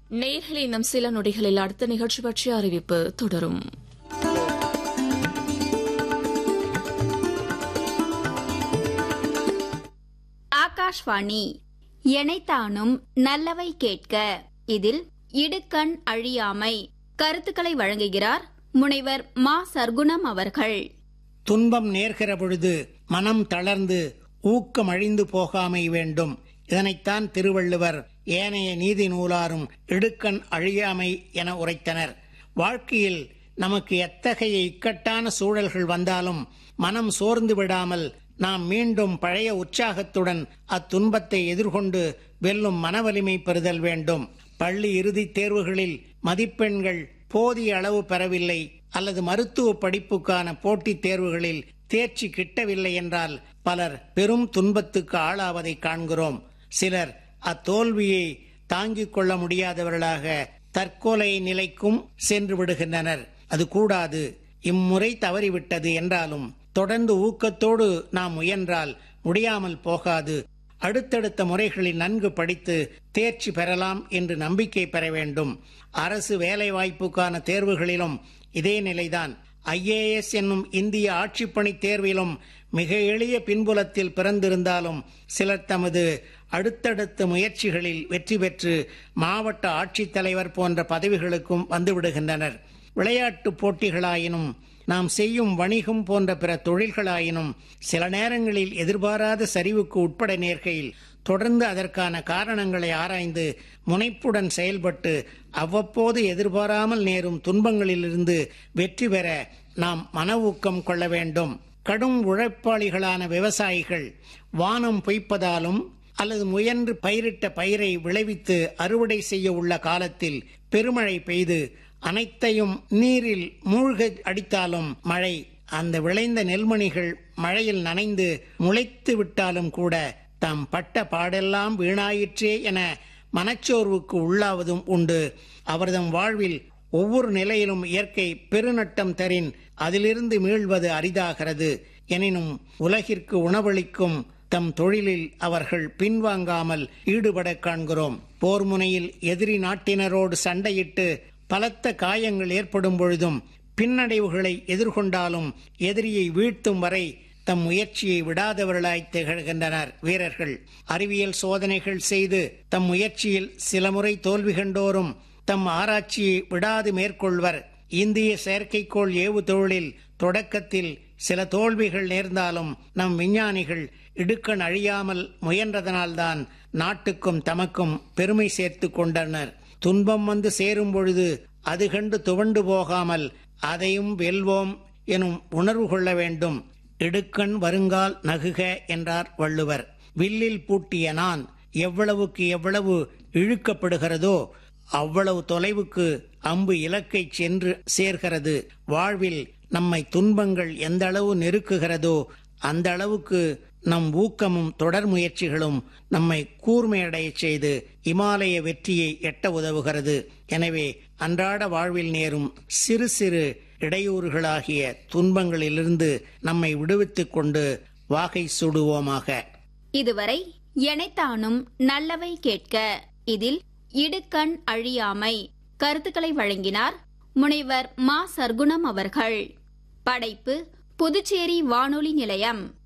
நேர்களை நம் சில நொடிகளில் அடுத்த நிகழ்ச்சி பற்றிய அறிவிப்பு தொடரும் ஆகாஷ்வாணி எனைத்தானும் நல்லவை கேட்க இதில் இடுக்கண் அழியாமை கருத்துக்களை வழங்குகிறார் முனைவர் மா சர்க்குணம் அவர்கள் துன்பம் நேர்கிற பொழுது மனம் தளர்ந்து ஊக்கம் அழிந்து போகாமை வேண்டும் இதனைத்தான் திருவள்ளுவர் ஏனைய நீதி நூலாரும் இடுக்கண் அழியாமை என உரைத்தனர் வாழ்க்கையில் நமக்கு எத்தகைய இக்கட்டான சூழல்கள் வந்தாலும் மனம் சோர்ந்து விடாமல் நாம் மீண்டும் பழைய உற்சாகத்துடன் அத்துன்பத்தை எதிர்கொண்டு வெல்லும் மனவலிமை பெறுதல் வேண்டும் பள்ளி இறுதித் தேர்வுகளில் மதிப்பெண்கள் போதிய அளவு பெறவில்லை அல்லது மருத்துவ படிப்புக்கான போட்டித் தேர்வுகளில் தேர்ச்சி கிட்டவில்லை என்றால் பலர் பெரும் துன்பத்துக்கு ஆளாவதை காண்கிறோம் சிலர் அத்தோல்வியை தாங்கிக் கொள்ள முடியாதவர்களாக தற்கொலை நிலைக்கும் சென்று விடுகின்றனர் அது கூடாது இம்முறை தவறிவிட்டது என்றாலும் தொடர்ந்து ஊக்கத்தோடு நாம் முயன்றால் முடியாமல் போகாது அடுத்தடுத்த முறைகளில் நன்கு படித்து தேர்ச்சி பெறலாம் என்று நம்பிக்கை பெற வேண்டும் அரசு வேலைவாய்ப்புக்கான தேர்வுகளிலும் இதே நிலைதான் ஐஏஎஸ் என்னும் இந்திய ஆட்சிப்பணி தேர்விலும் மிக எளிய பின்புலத்தில் பிறந்திருந்தாலும் சிலர் தமது அடுத்தடுத்த முயற்சிகளில் வெற்றி பெற்று மாவட்ட ஆட்சித்தலைவர் போன்ற பதவிகளுக்கும் வந்துவிடுகின்றனர் விளையாட்டுப் போட்டிகளாயினும் நாம் செய்யும் வணிகம் போன்ற பிற தொழில்களாயினும் சில நேரங்களில் எதிர்பாராத சரிவுக்கு உட்பட நேர்கையில் தொடர்ந்து அதற்கான காரணங்களை ஆராய்ந்து முனைப்புடன் செயல்பட்டு அவ்வப்போது எதிர்பாராமல் நேரும் துன்பங்களிலிருந்து வெற்றி பெற நாம் மன ஊக்கம் கொள்ள வேண்டும் கடும் உழைப்பாளிகளான விவசாயிகள் வானம் பொய்ப்பதாலும் அல்லது முயன்று பயிரிட்ட பயிரை விளைவித்து அறுவடை செய்ய உள்ள காலத்தில் பெருமழை பெய்து அனைத்தையும் நீரில் மூழ்க அடித்தாலும் மழை அந்த விளைந்த நெல்மணிகள் மழையில் நனைந்து முளைத்து விட்டாலும் கூட தாம் பட்ட பாடெல்லாம் வீணாயிற்றே என மனச்சோர்வுக்கு உள்ளாவதும் உண்டு அவர்தம் வாழ்வில் ஒவ்வொரு நிலையிலும் இயற்கை பெருநட்டம் தரின் அதிலிருந்து மீள்வது அரிதாகிறது எனினும் உலகிற்கு உணவளிக்கும் தம் தொழிலில் அவர்கள் பின்வாங்காமல் ஈடுபட காண்கிறோம் போர் முனையில் எதிரி நாட்டினரோடு சண்டையிட்டு பலத்த காயங்கள் ஏற்படும் பொழுதும் பின்னடைவுகளை எதிர்கொண்டாலும் எதிரியை வீழ்த்தும் வரை தம் முயற்சியை விடாதவர்களாய் திகழ்கின்றனர் வீரர்கள் அறிவியல் சோதனைகள் செய்து தம் முயற்சியில் சில முறை தோல்வி கண்டோரும் தம் ஆராய்ச்சியை விடாது மேற்கொள்வர் இந்திய செயற்கைக்கோள் ஏவு தொழிலில் தொடக்கத்தில் சில தோல்விகள் நேர்ந்தாலும் நம் விஞ்ஞானிகள் இடுக்கண் அழியாமல் முயன்றதனால்தான் நாட்டுக்கும் தமக்கும் பெருமை சேர்த்து கொண்டனர் துன்பம் வந்து சேரும் பொழுது அது கண்டு துவண்டு போகாமல் அதையும் வெல்வோம் எனும் உணர்வு கொள்ள வேண்டும் இடுக்கண் வருங்கால் நகுக என்றார் வள்ளுவர் வில்லில் பூட்டிய நான் எவ்வளவுக்கு எவ்வளவு இழுக்கப்படுகிறதோ அவ்வளவு தொலைவுக்கு அம்பு இலக்கை சென்று சேர்கிறது வாழ்வில் நம்மை துன்பங்கள் எந்த அளவு நெருக்குகிறதோ அந்த அளவுக்கு நம் ஊக்கமும் தொடர் முயற்சிகளும் நம்மை கூர்மையடைய செய்து இமாலய வெற்றியை எட்ட உதவுகிறது எனவே அன்றாட வாழ்வில் நேரும் சிறு சிறு இடையூறுகளாகிய துன்பங்களிலிருந்து நம்மை விடுவித்துக் கொண்டு வாகை சூடுவோமாக இதுவரை எனைத்தானும் நல்லவை கேட்க இதில் இடுக்கண் அழியாமை கருத்துக்களை வழங்கினார் முனைவர் மா சர்க்குணம் அவர்கள் படைப்பு புதுச்சேரி வானொலி நிலையம்